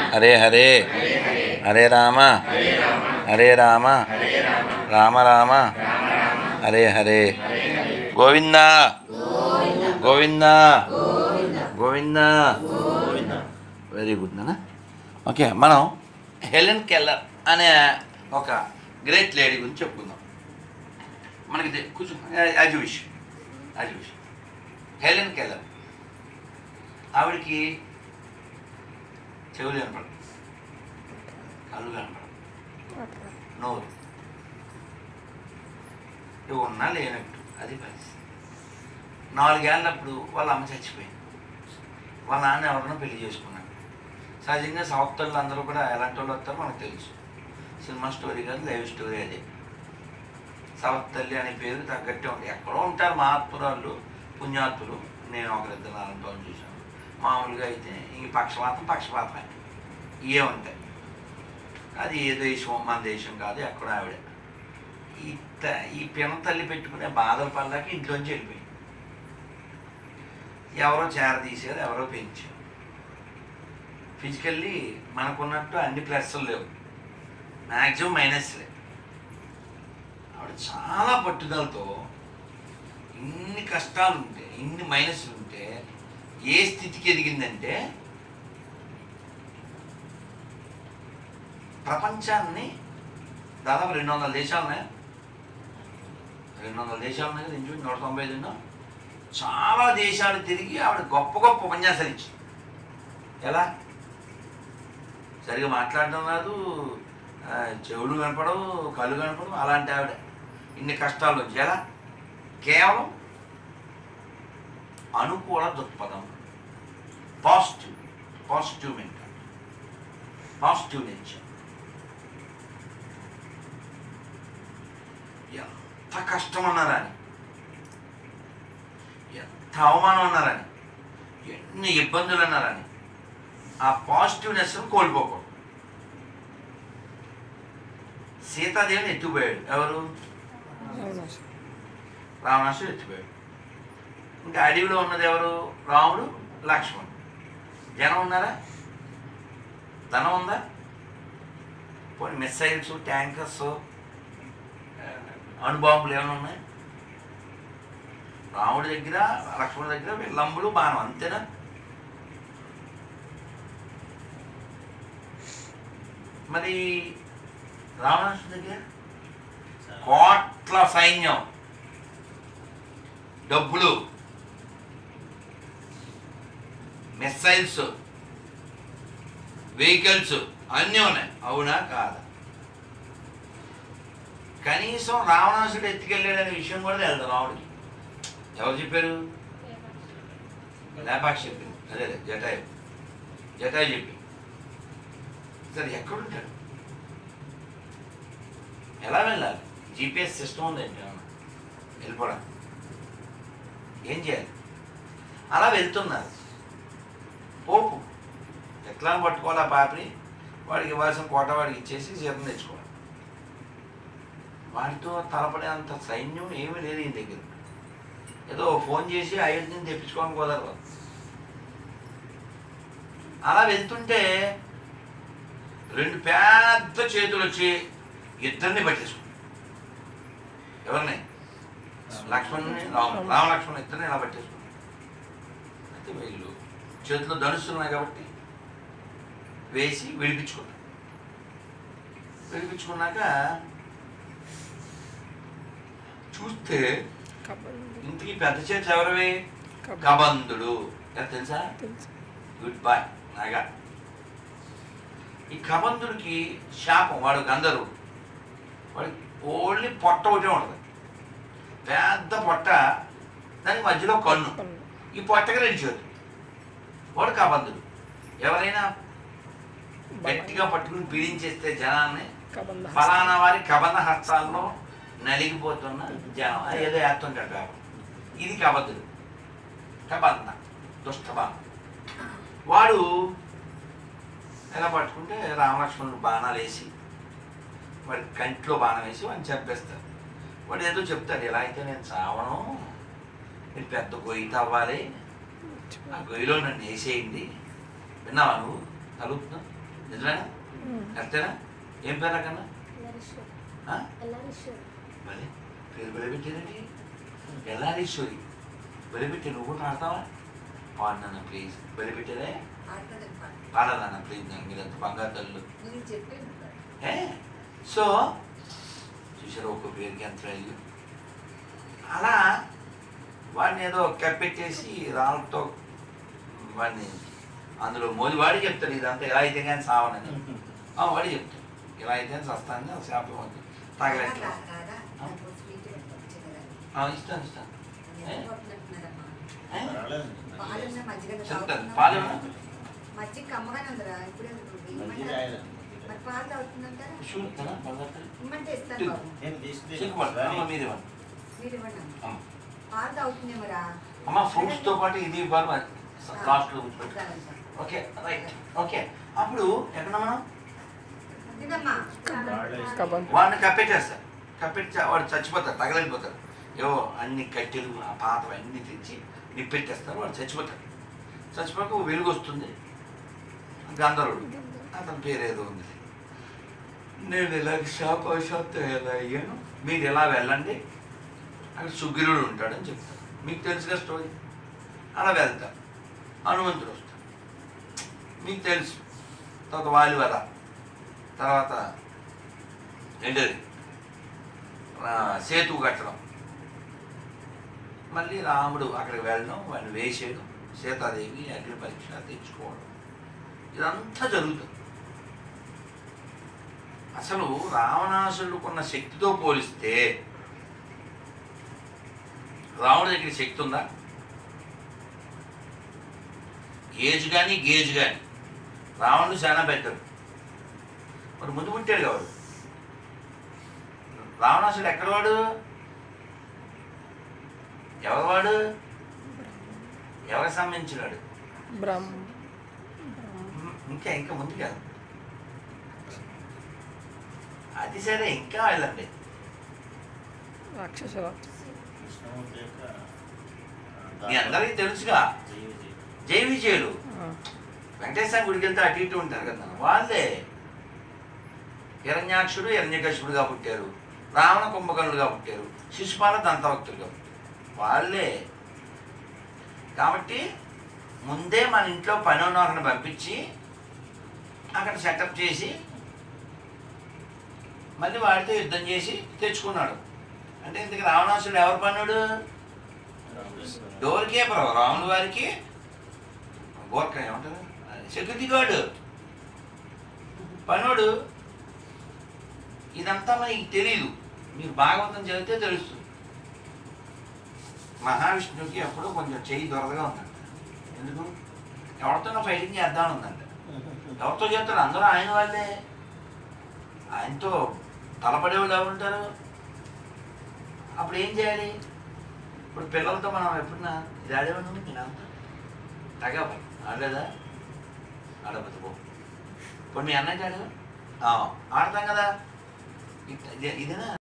Hare Hare Hare Rama Hare Rama Rama Rama Hare Hare Govinda Govinda Govinda very good నాన్న okay మనం Helen Keller అనే ఒక గ్రేట్ లేడీ గురించి చెప్పుకుందాం మనకి తె- కూర్చో as wish as wish Helen Keller ఆవిడకి చెవులు కనపడదు కళ్ళు కనపడదు నోరు ఇవి ఉన్నా లేనట్టు అది పరిస్థితి నాలుగేళ్ళప్పుడు వాళ్ళ అమ్మ చచ్చిపోయింది వాళ్ళ నాన్న ఎవరినో పెళ్లి చేసుకున్నాడు సహజంగా సౌత్ వాళ్ళు అందరూ కూడా ఎలాంటి వాళ్ళు వస్తారో మనకు తెలుసు సినిమా స్టోరీ కాదు లైవ్ స్టోరీ అదే సవత్ తల్లి అనే పేరు తగ్గట్టే ఉంది ఎక్కడో ఉంటారు మహాత్మురాళ్ళు పుణ్యాత్తులు నేను ఒకరిద్దరు అలాంటి వాళ్ళు చూశాను మామూలుగా అయితే ఈ పక్షపాతం పక్షపాతమే ఇవే ఉంటాయి అది ఏ దేశం మన దేశం కాదు ఎక్కడో ఆవిడ ఈ త- ఈ పిన తల్లి పెట్టుకునే బాధల పడలేక ఇంట్లోంచి వెళ్ళిపోయింది ఎవరో చేరదీశారు ఎవరో పెంచారు ఫిజికల్లీ మనకున్నట్టు అన్ని ప్లస్లు లేవు మ్యాక్సిమం మైనస్లే ఆవిడ చాలా పట్టుదలతో ఇన్ని కష్టాలు ఉంటే ఇన్ని మైనస్లు ఉంటే ఏ స్థితికి ఎదిగిందంటే ప్రపంచాన్ని దాదాపు రెండు వందల దేశాలు ఉన్నాయి రెండు వందల దేశాలు ఉన్నాయి కదా ఇంచు నూట తొంభై ఐదు ఉన్నా చాలా దేశాలు తిరిగి ఆవిడ గొప్ప గొప్ప ఉపన్యాసాలు ఇచ్చింది ఎలా సరిగా మాట్లాడడం రాదు ఆ, చెవులు కనపడవు కళ్ళు కనపడవు అలాంటి ఆవిడ ఇన్ని కష్టాలు వచ్చి ఎలా కేవలం అనుకూల దృక్పథం positive positive mentality positive nature ఎంత కష్టం అన్నారని ఎంత అవమానం అన్నారని ఎన్ని ఇబ్బందులు అన్నారని ఆ పాజిటివ్నెస్ కోల్పోకూడదు సీతాదేవిని ఎత్తుపోయాడు ఎవరు రావణాసుడు ఎత్తిపోయాడు ఇంకా అడవిలో ఉన్నది ఎవరు రాముడు లక్ష్మణుడు జనం ఉన్నారా ధనం ఉందా పోనీ మిస్సైల్స్ ట్యాంకర్స్ అణుబాంబులు ఏమైనా ఉన్నాయి రాముడి దగ్గర లక్ష్మణుడి దగ్గర విల్లంబులు బాణం అంతేనా మరి రావణాసుడి దగ్గర కోట్ల సైన్యం డబ్బులు మిస్సైల్స్ వెహికల్స్ అన్నీ ఉన్నాయి అవునా కాదా కనీసం రావణాసుడు ఎత్తుకెళ్ళాడనే విషయం కూడా తెలుసు రాముడికి ఎవరు చెప్పారు లేపాక్షి చెప్పింది అదే అదే జటాయు జటాయు చెప్పింది సరే ఎక్కడుంటాడు ఎలా వెళ్ళాలి జీపీఎస్ సిస్టమ్ ఉందండి ఏమన్నా వెళ్ళిపోవడం ఏం చేయాలి అలా వెళ్తున్నారు పోపు ఎట్లా పట్టుకోవాలి ఆ పాపిని వాడికి ఇవ్వాల్సిన కోట వాడికి ఇచ్చేసి జీతం తెచ్చుకోవాలి వాడితో తలపడే అంత సైన్యం ఏమీ లేదు ఈయన దగ్గర ఏదో ఫోన్ చేసి అయోధ్యని తెప్పించుకోవడం కుదరదు అలా వెళ్తుంటే రెండు పెద్ద చేతులు వచ్చి ఇద్దరిని పట్టేసుకుంటాయి ఎవరిని లక్ష్మణ్ని రామ రామ లక్ష్మణ్ ఇద్దరిని ఇలా పట్టేసుకున్నాడు అయితే వీళ్ళు చేతిలో ధనుస్తున్నాయి కాబట్టి వేసి విడిపించుకున్నాడు విడిపించుకున్నాక చూస్తే ఇంటికి పెద్ద చేతులు ఎవరివి కబంధుడు ఎలా తెలుసా గుడ్ బాయ్ నాగా ఈ కబంధుడికి శాపం వాడు గంధర్వుడు వాడికి ఓన్లీ పొట్ట ఒకటే ఉంటుంది పెద్ద పొట్ట దాని మధ్యలో కన్ను ఈ పొట్టకి రెండు చేతులు వాడు కబంధుడు ఎవరైనా గట్టిగా పట్టుకుని పీడించేస్తే జనాన్ని ఫలానా వారి కబంధ హస్తాల్లో నలిగిపోతున్న జనం అది ఏదో వేస్తుంటాడు కాబట్టి ఇది కబద్ధుడు కబంధ దుష్టబాణ వాడు ఎలా పట్టుకుంటే రామలక్ష్మణుడు బాణాలు వేసి వాడి కంట్లో బాణం వేసి వాడిని చంపేస్తారు వాడు ఏదో చెప్తాడు ఎలా అయితే నేను చావను మీరు పెద్ద గొయ్యి తవ్వాలి ఆ గొయ్యిలో నన్ను వేసేయండి విన్నావా నువ్వు తలుపుతున్నా నిజమేనా కరెక్టేనా ఏం పేరు అక్కన్నా ఎల్లారీశ్వరి ఆ? ఎల్లారీశ్వరి మరి పేరు బలిపెట్టారండి ఎల్లారీశ్వరి బలిపెట్టి నువ్వు కూడా ఆడతావా పాడినా ప్లీజ్ బలిపెట్టారే ఆడతాదని పాట పాడాలన్నా ప్లీజ్ నాకు మీరంత బంగారు తల్లు నేను చెప్పాను ఏ సో చూసారు ఒక్క పేరుకి ఎంత వాల్యూ అలా వాడిని ఏదో కప్పెట్టేసి రాళ్ళతో వాడిని అందులో మోది వాడి చెప్తాడు ఇదంతా ఇలా అయితే కానీ సావనని ఆ, వాడి చెప్తాడు ఇలా అయితే కానీ సస్తానని ఆ శాపం ఉంది తగలెట్లా రాదా నాకు స్వీట్ చిన్నదా ఆ, ఇస్తాను ఇస్తాను ఏ? ఏ? పాలన్న మజ్జిగ చెప్తాను పాలేమన్నా మజ్జిగ కమ్మగానే ఉందిరా ఇప్పుడే ఉంటుంది. ఇమ్మంటారా? మరి పాలు తాగుతుందంటారా షూర్ కదా పదార్థాలు ఇమ్మంటే ఇస్తాను బాబు సిగ్గుపడతా అమ్మ మీరు ఇవ్వండి మీరు ఇవ్వండి అమ్మ. అమ్మ. పాలు తాగుతుందేమరా అమ్మ ఫ్రూట్స్తో పాటు ఇది ఇవ్వాలి మరి లాస్ట్లో కూర్చోబెట్టు ఇస్తానంట. ఓకే రైట్ ఓకే అప్పుడు ఎక్కడ మనం తినమ్మా వాడిని కప్పెట్టేస్తారు కప్పెట్టి చ- వాడు చచ్చిపోతాడు తగలడిపోతాడు ఏవో అన్ని కట్టెలు ఆ పాతవి అన్ని తెచ్చి నిప్పెట్టేస్తారు వాడు చచ్చిపోతాడు చచ్చిపోక ఓ వెలుగు వస్తుంది గంధర్వుడు అతని పేరు ఏదో ఉంది నేను ఇలా శాపశాప్తం ఎలా అయ్యాను మీరు ఎలా వెళ్ళండి అక్కడ సుగ్రీవుడు ఉంటాడని చెప్తారు మీకు తెలుసుగా స్టోరీ అలా వెళ్తారు హనుమంతుడు వస్తాడు మీకు తెలుసు తర్వాత వాలివర తర్వాత ఏంటది ఆ, సేతు కట్టడం మళ్ళీ రాముడు అక్కడికి వెళ్ళడం వాడిని వేసేయడం సీతాదేవి అగ్ని పరీక్ష తెచ్చుకోవడం ఇదంతా జరుగుతుంది అసలు రావణాసురుడుకున్న శక్తితో పోలిస్తే రాముడి దగ్గర శక్తి ఉందా గేజ్ కానీ గేజ్ కానీ రావణుడు చాలా బెటర్ మరి ముందు పుట్టాడు కావాడు రావణాసుడు ఎక్కడ వాడు ఎవరు వాడు ఎవరికి సంబంధించినాడు బ్రహ్మ ఇంకా ఇంకా ముందు కాదు అది సరే ఇంకా వెళ్ళండి రాక్షస రాక్షస మీ అందరికీ తెలుసుగా జై విజయులు వెంకటేశ్వర గుడికి వెళ్తే అటు ఇటు ఉంటారు కదా వాళ్ళే హిరణ్యాక్షుడు హిరణ్యకశిపుడుగా పుట్టారు రావణ కుంభకర్ణుడుగా పుట్టారు శిశుపాల దంతభక్తులుగా పుట్టారు వాళ్ళే కాబట్టి ముందే మన ఇంట్లో పని ఉన్నవారిని పంపించి అక్కడ సెటప్ చేసి మళ్ళీ వాడితో యుద్ధం చేసి తెచ్చుకున్నాడు అంటే ఇంతకు రావణాసుడు ఎవరు పన్నుడు డోర్ కీపర్ రాముల వారికి గోర్క ఏమంటారు సెక్యూరిటీ గార్డు పనుడు ఇదంతా మనకి తెలియదు మీరు భాగవతం చదివితే తెలుస్తుంది మహావిష్ణువుకి అప్పుడు కొంచెం చెయ్యి దొరదగా ఉందంట ఎందుకు ఎవరితోనో ఫైటింగ్ చేద్దామని ఉందంట ఎవరితో చేస్తారు అందరూ ఆయన వాళ్ళే ఆయనతో తలపడే వాళ్ళు ఎవరు ఉంటారు అప్పుడు ఏం చేయాలి ఇప్పుడు పిల్లలతో మనం ఎప్పుడన్నా ఇది ఆడేవాడు నేను అంతా తగా ఆడలేదా ఆడబోతు పో ఇప్పుడు మీ అన్నయ్య ఆడు ఆడతాం కదా ఇది- ఇదేనా